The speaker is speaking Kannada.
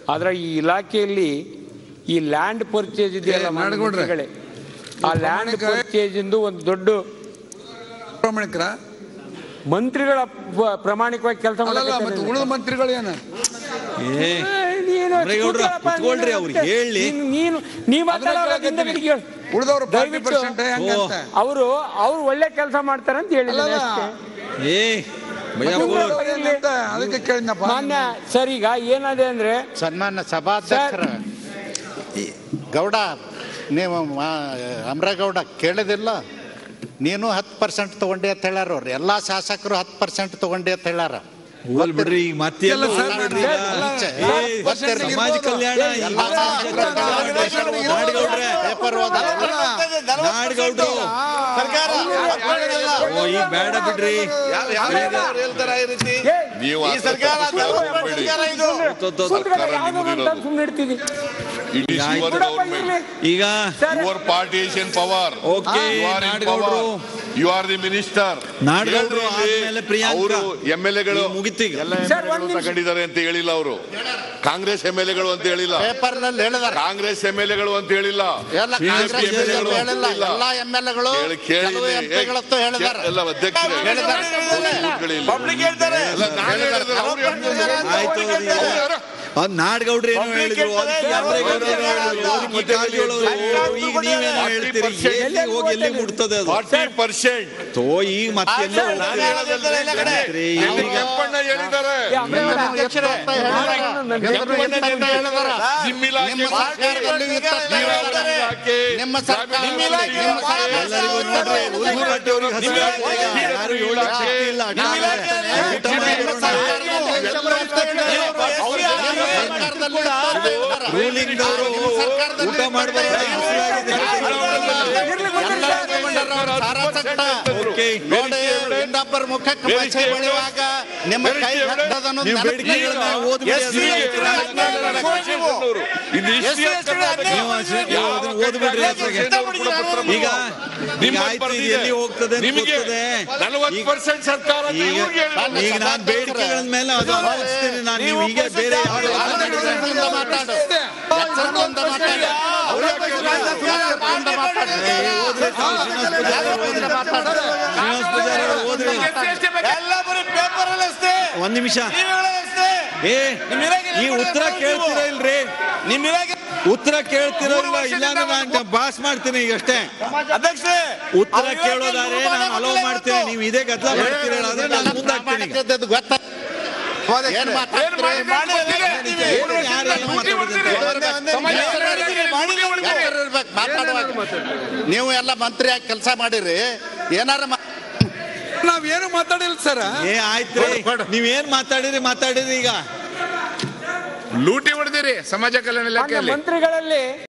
ಆದ್ರೆ ಈ ಇಲಾಖೆಯಲ್ಲಿ ಈ ಲ್ಯಾಂಡ್ ಪರ್ಚೇಸ್ ಇದೆಯಲ್ಲ ಏ, ನಾಡಗೌಡ್ರೆ. ಮಂತ್ರಿಗಳೇ, ಆ ಲ್ಯಾಂಡ್ ಪ್ರಾಮಾಣಿಕ- ಪರ್ಚೇಸ್ ಇಂದು ಒಂದು ದೊಡ್ಡ ಪ್ರಾಮಾಣಿಕರ ಮಂತ್ರಿಗಳ ಪ- ಪ್ರಾಮಾಣಿಕವಾಗಿ ಕೆಲಸ ಅಲ್ಲಲ್ಲ ಮತ್ತೆ ಉಳಿದ ಮಂತ್ರಿಗಳು ಏನು ಏ ಅಮ್ರೇಗೌಡ್ರ, ಕುತ್ಕೊಳ್ರಿ, ಅವ್ರು ಹೇಳಿ. ನೀನು ನೀವ್ ಉಳಿದವರು ಫಾರ್ಟಿ ಪರ್ಸೆಂಟ್ ಹೆಂಗಂತ ಅವರು ಅವ್ರು ಒಳ್ಳೆ ಕೆಲಸ ಮಾಡ್ತಾರೆ ಅಂತ ಹೇಳಿದ್ದಾರೆ ಅಲ್ಲಲ್ಲ. ಅಷ್ಟೇ ಏ ಭಯ್ಯಾಪುರ್ ಉಳಿದವರು ಏನಂತ ಅದಕ್ಕೆ ಕೇಳಿದ್ನಪ್ಪ ಮಾನ್ಯ ಸರ್ ಈಗ ಏನಾದೆ ಅಂದ್ರೆ ಸನ್ಮಾನ್ಯ ಸಭಾಧ್ಯಕ್ಷರ ಈ ಗೌಡ ನೀವು ಮಾ- ಅಮ್ರೇಗೌಡ ಕೇಳಿದಿಲ್ಲ ನೀನು ಹತ್ತು ಪರ್ಸೆಂಟ್ ತಗೊಂಡಿ ಅಂತ ಹೇಳ್ಯಾರ ಅವ್ರು ಎಲ್ಲ ಶಾಸಕರು ಹತ್ತು ಪರ್ಸೆಂಟ್ ತಗೊಂಡಿ ಅಂತ ಹೇಳ್ಯಾರ ಹೋಲ್ ಬಿಡ್ರಿ ಈಗ ಮತ್ತೆ ಎಲ್ಲ ಇಲ್ಲ ಸರ್, ಹೋಲ್ ಬಿಡ್ರಿ ಈಗ. ಅಲ್ಲ, ಏ, ಗೊತ್ತಿರ್ಲಿ. ಸಮಾಜ ಕಲ್ಯಾಣ ಈಗ ಎಲ್ಲ ಶಾಸಕರು ನಾಡಗೌಡ್ರೆ ಪೇಪರ್ ಓದ ನಾಡಗೌಡ್ರು ಓ ಈಗ ಬೇಡ ಬಿಡ್ರಿ ನೀವು ಆ ಸರ್ಕಾರ ತಪ್ಪು ಸರ್ಕಾರ ಇದು ತೊ- ತೊ- ಸುಮ್ಮನೆ ಇಡ್ತೀವಿ It is your government. ಈಗ Your party is in power. Okay, You are in ನಾಡಗೌಡ್ರು. power. You are the minister. ನಾಡಗೌಡ್ರು ಹೇಳ್ರಿ ಇಲ್ಲಿ, ಆದ್ಮೇಲೆ ಪ್ರಿಯಾಂಕಾ. ಅವರು ಎಂ ಎಲ್ ಎಗಳು ಈಗ ಮುಗೀತು ಈಗ. ಎಲ್ಲ ಸರ್, MLA ಒಂದ್ ಗಳು ನಿಮಿಷ. ತಗೊಂಡಿದ್ದಾರೆ ಅಂತ ಹೇಳಿಲ್ಲ ಅವರು ಕಾಂಗ್ರೆಸ್ ಎಂ ಎಲ್ ಎಗಳು ಅಂತ ಹೇಳಿಲ್ಲ ಪೇಪರ್ ನಲ್ಲಿ ಹೇಳಿದಾರ ಕಾಂಗ್ರೆಸ್ ಎಂ ಎಲ್ ಎಗಳು ಅಂತ ಹೇಳಿಲ್ಲ ಎಲ್ಲ BJP ಕಾಂಗ್ರೆಸ್ MLA ಗಳು ಅಂತ ಹೇಳಿಲ್ಲ ಹೇಳಿಲ್ಲ. ಎಲ್ಲ ಎಂ ಎಲ್ ಎಗಳು ಕೇಳಿ- ಕೇಳಿ ಕೆಲವು ಇಲ್ಲಿ. ಎಂ ಪಿಗಳಂತೂ ಹೇಳಿದಾರ ಎಲ್ಲ ಅಧ್ಯಕ್ಷರೇ ಹೇಳಿದ್ದಾರೆ. ಕೂತ್ಕೊಳ್ಳಿ ಇಲ್ಲಿ. ಪಬ್ಲಿಕ್ ಹೇಳ್ತಾರೆ ಎಲ್ಲ ನಾನು ಹೇಳಿದ್ರೆ ಅವ್ರು ಹೇಳ್ತಾರೆ. ಆಯ್ತು ಈಗ. ಅವ್ರು ಯಾರು? ಅದ್ ನಾಡಗೌಡ್ರು ಏನೋ ಹೇಳಿದ್ರು ಅದಕ್ಕೆ ಅಮ್ರೇಗೌಡ್ರು ಏನೋ ಹೇಳಿದ್ರು ಅದಕ್ಕೆ ಈ ಕಾರಜೋಳ ಅವರು ಈಗ ನೀವೇನೋ ಹೇಳ್ತೀರಿ ಎಲ್ಲಿ ಹೋಗಿ ಎಲ್ಲಿ ಮುಟ್ತದೆ ಅದು 40% ತೋ ಈಗ ಮತ್ತೆ ಎಲ್ಲ ನಾನು ಹೇಳೋದಿಲ್ಲ ಎಲ್ಲ ಕಡೆ. ಹೋಗ್ತೀರಿ. ಇಲ್ಲಿ ಈಗ ಕೆಂಪಣ್ಣ ಹೇಳಿದ್ದಾರೆ ಅಧ್ಯಕ್ಷರೇ, ಹೇಳಿದಾರ. ಕೆಂಪಣ್ಣ ಅಂತ ಹೇಳಿದಾರ. ನಿಮ್ಮ ಇಲಾಖೆ ನಿಮ್ಮ ಸರ್ಕಾರದಲ್ಲಿ ಇತ್ತ ಅಂತ ಹೇಳಿದಾರ. ಇಲಾಖೆ ನಿಮ್ಮ ಸರ್ಕಾರದಲ್ಲಿ ನಿಮ್ಮ ಇಲಾಖೆ ನಿಮ್ಮ ಸರ್ಕಾರದಲ್ಲಿ ಎಲ್ಲರಿಗೂ ನೋಡ್ರಿ ಊರು ಕಟ್ಟೋರಿಗೆ ಹಸಿರು ಆಗ್ತಾ ಇದೆ. ಯಾರು ಹೇಳಕ್ ಶಕ್ತಿ ಇಲ್ಲ ಅಡ್ಡ ಆಗಿದೆ. ಊಟ ಮಾಡಿ ರೂಲಿಂಗ್ ಅವರು ಊಟ ಮಾಡಬಾರ್ದು ಓಕೆ ನೋಡಿ ಇನ್ನೊಬ್ಬರ ಮುಖಕ್ಕೆ ಮಚ್ಚೆ ಬೆಳೆಯುವಾಗ ನಿಮ್ಮ ಕೈ ಹತ್ತದ ಅನ್ನೋದು ನೀವು ನೆನಪು ಬೇಡಿಕೆಗಳನ್ನ ಇಲ್ಲ. ಓದ್ಬಿಡಿ ಎಸ್ ಸಿ ಎಸ್ ಟಿ ಇದು history of Karnataka. ನೀವು ಅಷ್ಟೇ ಓದ್- ಓದ್ಬಿಡ್ರಿ ಅದ್ರಾಗೆ. ಈಗ ಈಗ ಆಯ್ತು ಇದು ಎಲ್ಲಿ ಹೋಗ್ತದೆ ಅಂತ ನಿಮಗೆ ಗೊತ್ತದೆ. ನಲವತ್ತು ಈಗ- ಪರ್ಸೆಂಟ್ ಸರ್ಕಾರ ಅಂತ ಈಗ ಇವ್ರಿಗೆ ಹೇಳ್ಬೇಕು. ಈಗ ನಾನು ಬೇಡಿಕೆಗಳ ಮೇಲೆ ಅದು ಅನುಭವಿಸ್ತೀನಿ ನಾನು ನೀವು ಈಗ ಬೇರೆ ಯಾವ ಎಚ್ಚರಿಕೆಯಿಂದ ಮಾತಾಡು ಎಚ್ಚರಿಕೆಯಿಂದ ಮಾತಾಡು ಎಚ್ಚರಿಕೆಯಿಂದ ಮಾತಾಡು ಎಚ್ಚರಿಕೆಯಿಂದ ಮಾತಾಡು ಶ್ರೀನಿವಾಸ್ ಪೂಜಾರಿ ಅವರು ಓದ್ರಿ ಎಲ್ಲ ಬರೀ ಪೇಪರ್ ಅಲ್ಲಿ ಅಷ್ಟೇ ಒಂದ್ ನಿಮಿಷ ಟಿವಿಗಳಲ್ಲಿ ಅಷ್ಟೇ ಏ ನಿಮ್ಮ ಇಲಾಖೆ ಈ ಉತ್ತರ ಕೇಳ್ತೀರಾ ಇಲ್ರಿ ನಿಮ್ಮ ಇಲಾಖೆ ಉತ್ತರ ಕೇಳ್ತಿರೋ ಇಲ್ಲ ಇಲ್ಲ ನಾನು ಬಾಸ್ ಮಾಡ್ತೀನಿ ಈಗ ಅಷ್ಟೇ ಅಧ್ಯಕ್ಷರೇ ಉತ್ತರ ಕೇಳೋದಾದ್ರೆ ನಾನು ಅಲೋ ಮಾಡ್ತೀನಿ ನೀವು ಇದೇ ಗದ್ದಲ ಮಾಡ್ತೀರ ಆದ್ರೆ ನಾನು ಮುಂದಾಗ್ತೀನಿ ಈಗ. ಪ್ರಾಮಾಣಿಕತೆ ಗೊತ್ತ ಏನ್ ಮಾತಾಡ್ತೀರಿ? ಏನು ಯಾರು ಏನು ಮಾತಾಡೋದಿಲ್ಲ. ಎಚ್ಚರ ಇರ್ಬೇಕು ಮಾತಾಡುವಾಗ ನೀವು ಎಲ್ಲ ಮಂತ್ರಿಯಾಗಿ ಕೆಲಸ ಮಾಡಿರಿ ಏನಾರ ಮಾ- ನಾವೇನು ಮಾತಾಡಿಲ್ಲ ಸರ್ ಏ ಆಯ್ತು ನೀವೇನ್ ಮಾತಾಡಿರಿ ಮಾತಾಡಿರಿ ಈಗ ಲೂಟಿ ಹೊಡೆದಿರಿ ಸಮಾಜ ಕಲ್ಯಾಣ ಇಲಾಖೆಯಲ್ಲಿ ಮಂತ್ರಿಗಳಲ್ಲಿ